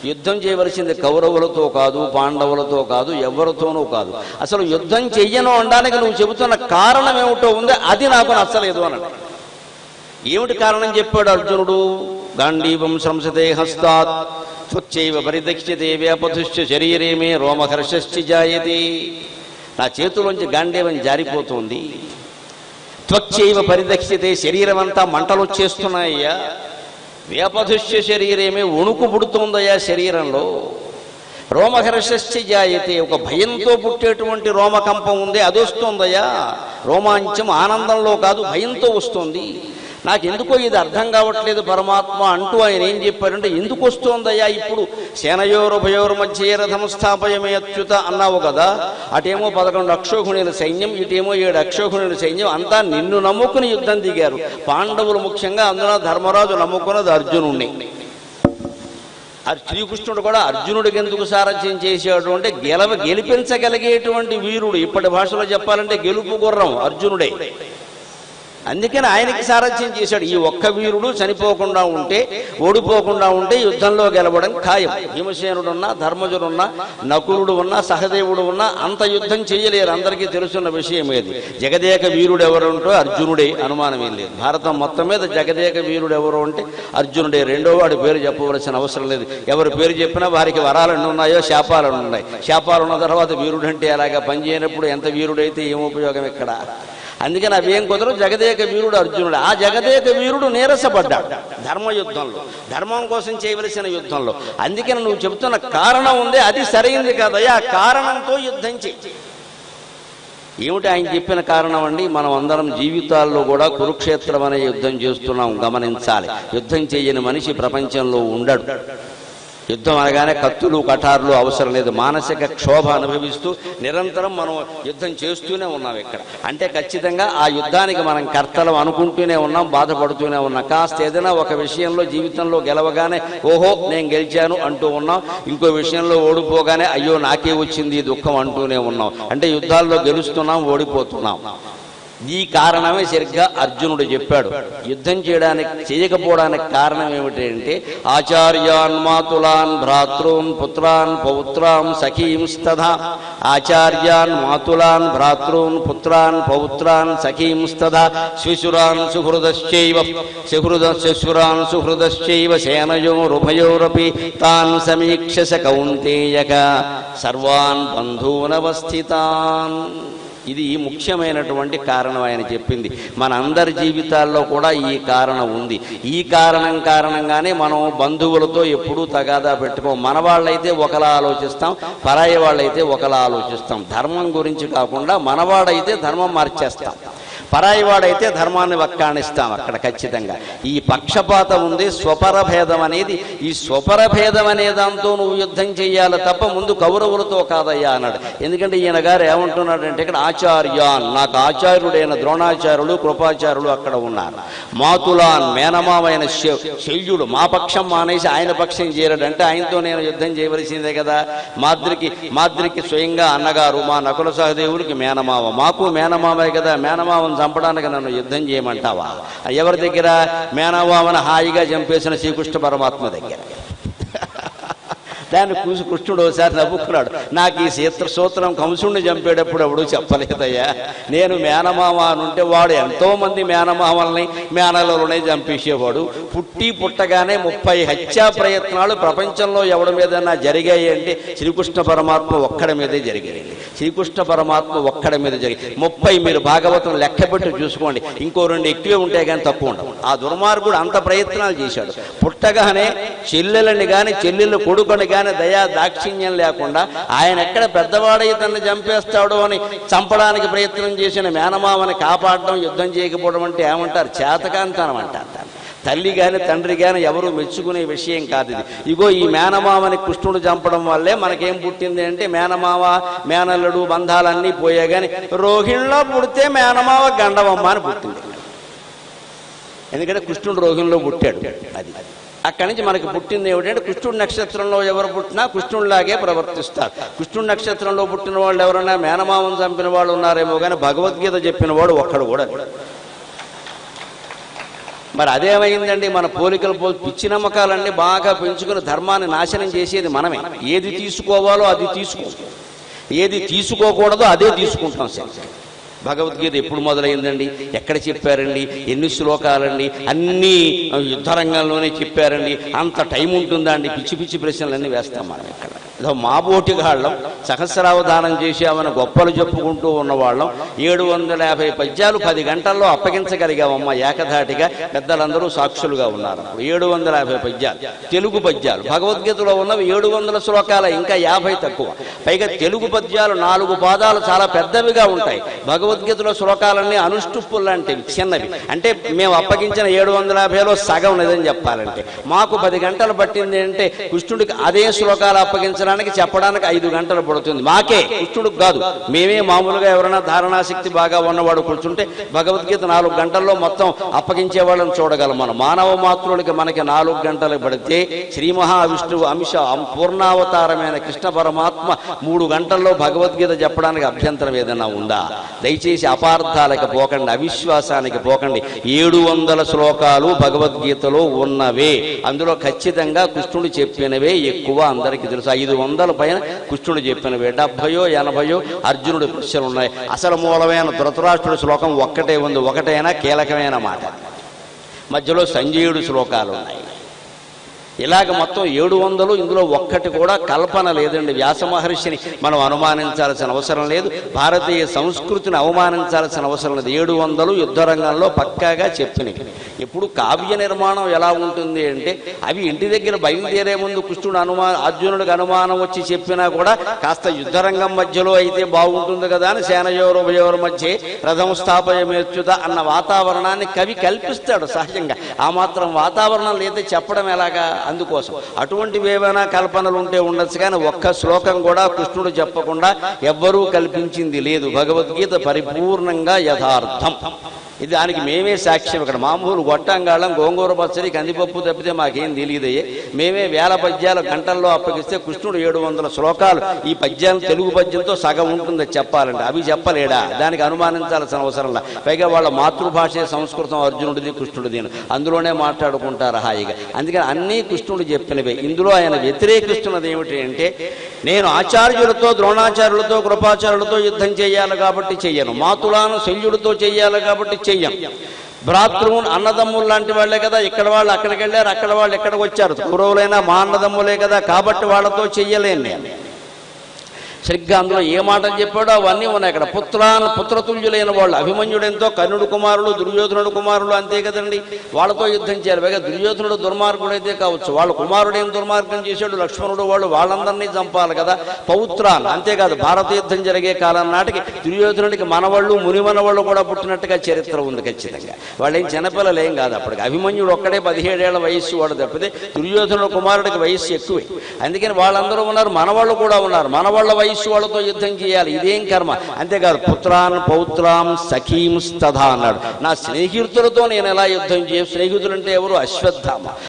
యుద్ధం చేయవలసింది కౌరవులతో కాదు పాండవులతో కాదు ఎవరితోనూ కాదు అసలు యుద్ధం చెయ్యను అనడానికి నువ్వు చెబుతున్న కారణం ఏమిటో ఉందో అది నాకు నచ్చలేదు అన్నాడు ఏమిటి కారణం చెప్పాడు అర్జునుడు గాంధీవం సంసతే హస్తాత్ స్వచ్ఛైవ పరిదక్ష్యతే వ్యాపతుశ్చ శరీరే మే రోమహర్షశ్చి జాయతే నా చేతిలోంచి గాంధీవం జారిపోతుంది త్వచ్చైవ పరిదక్ష్యతే శరీరం అంతా మంటలు వచ్చేస్తున్నాయ్యా వ్యాపధుష్య శరీరమే వణుకు పుడుతోందయ్యా శరీరంలో రోమహర్షశ్చ జాయతే ఒక భయంతో పుట్టేటువంటి రోమకంపం ఉంది అది వస్తోందయ్యా రోమాంచం ఆనందంలో కాదు భయంతో వస్తోంది నాకు ఎందుకో ఇది అర్థం కావట్లేదు పరమాత్మ అంటూ ఆయన ఏం చెప్పారంటే ఎందుకు వస్తోందయ్యా ఇప్పుడు సేనయోరుభయోరు మధ్య రథం స్థాపయమే అచ్యుత అన్నావు కదా అటేమో పదకొండు అక్షోహిణుల సైన్యం ఇటేమో ఏడు అక్షోహిణుల సైన్యం అంతా నిన్ను నమ్ముకుని యుద్ధం దిగారు పాండవులు ముఖ్యంగా అందులో ధర్మరాజు నమ్ముకున్నది అర్జునుణ్ణి అది శ్రీకృష్ణుడు కూడా అర్జునుడికి ఎందుకు సారథ్యం చేశాడు అంటే గెలవ గెలిపించగలిగేటువంటి వీరుడు ఇప్పటి భాషలో చెప్పాలంటే గెలుపు గుర్రం అర్జునుడే అందుకని ఆయనకి సారథ్యం చేశాడు ఈ ఒక్క వీరుడు చనిపోకుండా ఉంటే ఓడిపోకుండా ఉంటే యుద్ధంలో గెలవడం ఖాయం భీమసేనుడున్నా ధర్మజుడున్నా నకులుడు ఉన్నా సహదేవుడు ఉన్నా అంత యుద్ధం చేయలేరు అందరికీ తెలుసున్న విషయం ఏది జగదేక వీరుడు ఎవరు ఉంటో అర్జునుడే అనుమానం ఏం లేదు భారతం మొత్తం మీద జగదేక వీరుడు ఎవరు అంటే అర్జునుడే రెండో వాడి పేరు చెప్పవలసిన అవసరం లేదు ఎవరి పేరు చెప్పినా వారికి వరాలన్నీ ఉన్నాయో శాపాలను ఉన్నాయి శాపాలు ఉన్న తర్వాత వీరుడు అంటే అలాగా పనిచేయనప్పుడు ఎంత వీరుడైతే ఏం ఉపయోగం ఇక్కడ అందుకని అవేం కుదరదు జగదేక వీరుడు అర్జునుడు ఆ జగదేక వీరుడు నీరసపడ్డాడు ధర్మయుద్ధంలో ధర్మం కోసం చేయవలసిన యుద్ధంలో అందుకని నువ్వు చెబుతున్న కారణం ఉంది అది సరైంది కాదయ్యా ఆ కారణంతో యుద్ధం చెయ్యి ఏమిటి ఆయన చెప్పిన కారణం అండి మనం అందరం జీవితాల్లో కూడా కురుక్షేత్రం అనే యుద్ధం చేస్తున్నాం గమనించాలి యుద్ధం చేయని మనిషి ప్రపంచంలో ఉండడు యుద్ధం అనగానే కత్తులు కఠారులు అవసరం లేదు మానసిక క్షోభ అనుభవిస్తూ నిరంతరం మనం యుద్ధం చేస్తూనే ఉన్నాం ఇక్కడ అంటే ఖచ్చితంగా ఆ యుద్ధానికి మనం కర్తలం అనుకుంటూనే ఉన్నాం బాధపడుతూనే ఉన్నాం కాస్త ఏదైనా ఒక విషయంలో జీవితంలో గెలవగానే ఓహో నేను గెలిచాను అంటూ ఉన్నాం ఇంకో విషయంలో ఓడిపోగానే అయ్యో నాకే వచ్చింది ఈ దుఃఖం అంటూనే ఉన్నాం అంటే యుద్ధాల్లో గెలుస్తున్నాం ఓడిపోతున్నాం ఈ కారణమే సరిగ్గా అర్జునుడు చెప్పాడు యుద్ధం చేయడానికి చేయకపోవడానికి కారణం ఏమిటంటే ఆచార్యాన్ మాతులాన్ భ్రాతృన్ పుత్రాన్ పౌత్రాం సఖీంస్తథా ఆచార్యాన్ మాతులాన్ భ్రాతృన్ పుత్రాన్ పౌత్రాన్ సఖీంస్తథా శిశురాన్ సుహృదశ్చైవ సుహృద శిశురాన్ సుహృదశ్చైవ సేనయోరుభయోరపి తాన్ సమీక్షస కౌంతేయక సర్వాన్ బంధూనవస్థితాన్ ఇది ముఖ్యమైనటువంటి కారణం ఆయన చెప్పింది మన అందరి జీవితాల్లో కూడా ఈ కారణం ఉంది ఈ కారణం కారణంగానే మనం బంధువులతో ఎప్పుడూ తగాదా పెట్టుకోం మన వాళ్ళైతే ఒకలా ఆలోచిస్తాం పరాయి వాళ్ళైతే ఒకలా ఆలోచిస్తాం ధర్మం గురించి కాకుండా మనవాడైతే ధర్మం మార్చేస్తాం పరాయి వాడైతే ధర్మాన్ని వక్కాణిస్తాం అక్కడ ఖచ్చితంగా ఈ పక్షపాతం ఉంది స్వపర భేదం అనేది ఈ స్వపర భేదం అనే దాంతో నువ్వు యుద్ధం చెయ్యాలి తప్ప ముందు కౌరవులతో కాదయ్యా అన్నాడు ఎందుకంటే ఈయన గారు ఏమంటున్నాడంటే ఇక్కడ ఆచార్యాన్ నాకు ఆచార్యుడైన ద్రోణాచార్యులు కృపాచార్యులు అక్కడ ఉన్నారు మాతులాన్ మేనమావైన శ- శల్యుడు మా పక్షం మానేసి ఆయన పక్షం చేరాడు అంటే ఆయనతో నేను యుద్ధం చేయవలసిందే కదా మాద్రికి మాద్రికి స్వయంగా అన్నగారు మా నకుల సహదేవుడికి మేనమావ మాకు మేనమావే కదా మేనమావను చంపడానికి నన్ను యుద్ధం చేయమంటావా ఎవరి దగ్గర మేనమావను హాయిగా చంపేసిన శ్రీకృష్ణ పరమాత్మ దగ్గర దాన్ని కూసి కృష్ణుడు ఒకసారి నవ్వుకున్నాడు నాకు ఈ సీత్ర సూత్రం కంసుడిని చంపేటప్పుడు ఎవడు చెప్పలేదయ్యా నేను మేనమామ అని ఉంటే వాడు ఎంతో మంది మేనమామల్ని మేనలలోనే చంపేసేవాడు పుట్టి పుట్టగానే ముప్పై హత్యా ప్రయత్నాలు ప్రపంచంలో ఎవడి మీదన్నా జరిగాయి అంటే శ్రీకృష్ణ పరమాత్మ ఒక్కడి మీదే జరిగాయి శ్రీకృష్ణ పరమాత్మ ఒక్కడి మీద జరిగి ముప్పై మీరు భాగవతం లెక్క పెట్టి చూసుకోండి ఇంకో రెండు ఎక్కువే ఉంటాయి కానీ తక్కువ ఉండవు ఆ దుర్మార్గుడు అంత ప్రయత్నాలు చేశాడు పుట్టగానే చెల్లెలని కానీ చెల్లెలు కొడుకుని కానీ దయా దాక్షిణ్యం లేకుండా ఆయన ఎక్కడ పెద్దవాడై తనని చంపేస్తాడు అని చంపడానికి ప్రయత్నం చేసిన మేనమామని కాపాడడం యుద్ధం చేయకపోవడం అంటే ఏమంటారు చేతకాంతనం అంటారు దాన్ని. తల్లి గాని తండ్రి గాని ఎవరు మెచ్చుకునే విషయం కాదు ఇది ఇగో ఈ మేనమామని కృష్ణుడు చంపడం వల్లే మనకేం పుట్టింది అంటే మేనమావ మేనల్లుడు బంధాలన్నీ పోయా గాని రోహిణిలో పుడితే మేనమావ గండవమ్మ అని పుట్టింది ఎందుకంటే కృష్ణుడు రోహిణిలో పుట్టాడు అది అక్కడి నుంచి మనకి పుట్టింది ఏమిటంటే కృష్ణుడి నక్షత్రంలో ఎవరు పుట్టినా కృష్ణుడిలాగే ప్రవర్తిస్తారు కృష్ణుడి నక్షత్రంలో పుట్టిన వాళ్ళు ఎవరైనా మేనమామను చంపిన వాళ్ళు ఉన్నారేమో కానీ భగవద్గీత చెప్పిన వాడు ఒక్కడు కూడా లేడు. మరి అదేమైందండి మన పోలికలు పో పిచ్చి నమ్మకాలన్నీ బాగా పెంచుకుని ధర్మాన్ని నాశనం చేసేది మనమే ఏది తీసుకోవాలో అది తీసుకో ఏది తీసుకోకూడదో అదే తీసుకుంటాం సార్ భగవద్గీత ఎప్పుడు మొదలైందండి ఎక్కడ చెప్పారండి ఎన్ని శ్లోకాలండి అన్నీ యుద్ధరంగంలోనే చెప్పారండి అంత టైం ఉంటుందా అండి పిచ్చి పిచ్చి ప్రశ్నలన్నీ వేస్తాం మనం ఇక్కడ ఏదో మా బోటిగాళ్ళం సహస్రావధానం చేశామని గొప్పలు చెప్పుకుంటూ ఉన్నవాళ్ళం ఏడు వందల యాభై పద్యాలు పది గంటల్లో అప్పగించగలిగామమ్మ ఏకధాటిగా పెద్దలందరూ సాక్షులుగా ఉన్నారు అప్పుడు ఏడు వందల యాభై పద్యాలు తెలుగు పద్యాలు భగవద్గీతలో ఉన్నవి ఏడు వందల శ్లోకాల ఇంకా యాభై తక్కువ పైగా తెలుగు పద్యాలు నాలుగు పాదాలు చాలా పెద్దవిగా ఉంటాయి భగవద్గీతలో శ్లోకాలన్నీ అనుష్టుప్పులు లాంటివి చిన్నవి అంటే మేము అప్పగించిన ఏడు వందల యాభైలో సగం లేదని చెప్పాలంటే మాకు పది గంటలు పట్టింది అంటే కృష్ణుడికి అదే శ్లోకాలు అప్పగించడానికి చెప్పడానికి ఐదు గంటలు పడుతుంది మాకే కృష్ణుడికి కాదు మేమే మామూలుగా ఎవరైనా ధారణాశక్తి బాగా ఉన్నవాడు కూర్చుంటే భగవద్గీత నాలుగు గంటల్లో మొత్తం అప్పగించే వాళ్ళని చూడగలం మనం మానవ మాతృలకి మనకి నాలుగు గంటలు పడితే శ్రీ మహావిష్ణువు అంశ పూర్ణావతారమైన కృష్ణ పరమాత్మ మూడు గంటల్లో భగవద్గీత చెప్పడానికి అభ్యంతరం ఏదైనా ఉందా దయచేసి అపార్థాలకు పోకండి అవిశ్వాసానికి పోకండి ఏడు వందల శ్లోకాలు భగవద్గీతలో ఉన్నవే అందులో ఖచ్చితంగా కృష్ణుడు చెప్పినవే ఎక్కువ అందరికీ తెలుసు ఐదు వందల పైన కృష్ణుడు చెప్పినవే డెబ్భయో ఎనభయో అర్జునుడి ప్రశ్నలు ఉన్నాయి అసలు మూలమైన ధృతరాష్ట్రుడి శ్లోకం ఒక్కటే ఉంది ఒకటైనా కీలకమైన మాట మధ్యలో సంజయుడు శ్లోకాలు ఉన్నాయి ఇలాగ మొత్తం ఏడు వందలు ఇందులో ఒక్కటి కూడా కల్పన లేదండి వ్యాస మహర్షిని మనం అనుమానించాల్సిన అవసరం లేదు భారతీయ సంస్కృతిని అవమానించాల్సిన అవసరం లేదు ఏడు వందలు యుద్ధరంగంలో పక్కాగా చెప్పినవి ఇప్పుడు కావ్య నిర్మాణం ఎలా ఉంటుంది అంటే అవి ఇంటి దగ్గర బయలుదేరే ముందు కృష్ణుడు అనుమా అర్జునుడికి అనుమానం వచ్చి చెప్పినా కూడా కాస్త యుద్ధరంగం మధ్యలో అయితే బాగుంటుంది కదా అని సేనయోరు ఉభయోరు మధ్య రథం స్థాపయమేర్చుత అన్న వాతావరణాన్ని కవి కల్పిస్తాడు సహజంగా ఆ మాత్రం వాతావరణం లేదా చెప్పడం ఎలాగా అందుకోసం అటువంటివి ఏమైనా కల్పనలు ఉంటే ఉండొచ్చు కానీ ఒక్క శ్లోకం కూడా కృష్ణుడు చెప్పకుండా ఎవ్వరూ కల్పించింది లేదు భగవద్గీత పరిపూర్ణంగా యథార్థం ఇది దానికి మేమే సాక్ష్యం ఇక్కడ మామూలు గొట్టంగాళం గోంగూర పచ్చడి కందిపప్పు తప్పితే మాకేం తెలియదయ్యే మేమే వేల పద్యాలు గంటల్లో అప్పగిస్తే కృష్ణుడు ఏడు వందల శ్లోకాలు ఈ పద్యాలు తెలుగు పద్యంతో సగం ఉంటుంది చెప్పాలంటే అవి చెప్పలేడా దానికి అనుమానించాల్సిన అవసరం లే పైగా వాళ్ళ మాతృభాషే సంస్కృతం అర్జునుడిది కృష్ణుడిది అందులోనే మాట్లాడుకుంటారు హాయిగా అందుకని అన్నీ కృష్ణుడు చెప్పినవే ఇందులో ఆయన వ్యతిరేకిస్తున్నది ఏమిటి అంటే నేను ఆచార్యులతో ద్రోణాచార్యులతో కృపాచార్యులతో యుద్ధం చేయాలి కాబట్టి చెయ్యను మాతులాను శల్యుడితో చెయ్యాలి కాబట్టి చెయ్యం భ్రాతృవు అన్నదమ్ములు లాంటి వాళ్ళే కదా ఇక్కడ వాళ్ళు అక్కడికి వెళ్ళారు అక్కడ వాళ్ళు ఎక్కడికి వచ్చారు కౌరవులైనా మా అన్నదమ్ములే కదా కాబట్టి వాళ్ళతో చెయ్యలేను నేను సరిగ్గా అందులో ఏ మాటలు చెప్పాడో అవన్నీ ఉన్నాయి ఇక్కడ పుత్రాన్ పుత్రతుల్యులైన వాళ్ళు అభిమన్యుడెంతో కర్ణుడు కుమారుడు దుర్యోధనుడు కుమారుడు అంతే కదండి వాళ్ళతో యుద్ధం చేయాలి పైగా దుర్యోధనుడు దుర్మార్గుడైతే కావచ్చు వాళ్ళ కుమారుడు ఏం దుర్మార్గం చేశాడు లక్ష్మణుడు వాళ్ళు వాళ్ళందరినీ చంపాలి కదా పౌత్రాన్ అంతేకాదు భారత యుద్ధం జరిగే కాలం నాటికి దుర్యోధనుడికి మనవాళ్ళు మునిమనవాళ్ళు కూడా పుట్టినట్టుగా చరిత్ర ఉంది ఖచ్చితంగా వాళ్ళేం చిన్నపిల్లలు ఏం కాదు అప్పటికి అభిమన్యుడు ఒక్కడే పదిహేడేళ్ల వయస్సు వాడు తప్పితే దుర్యోధనుడు కుమారుడికి వయస్సు ఎక్కువే అందుకని వాళ్ళందరూ ఉన్నారు మనవాళ్ళు కూడా ఉన్నారు మనవాళ్ళ వయస్సు వాళ్ళతో యుద్ధం చేయాలి ఇదేం కర్మ అంతేకాదు పుత్రాన్ పౌత్రాం సఖీం స్తథా అన్నాడు నా స్నేహితులతో నేను ఎలా యుద్ధం చేయ స్నేహితులు అంటే ఎవరు అశ్వత్థామ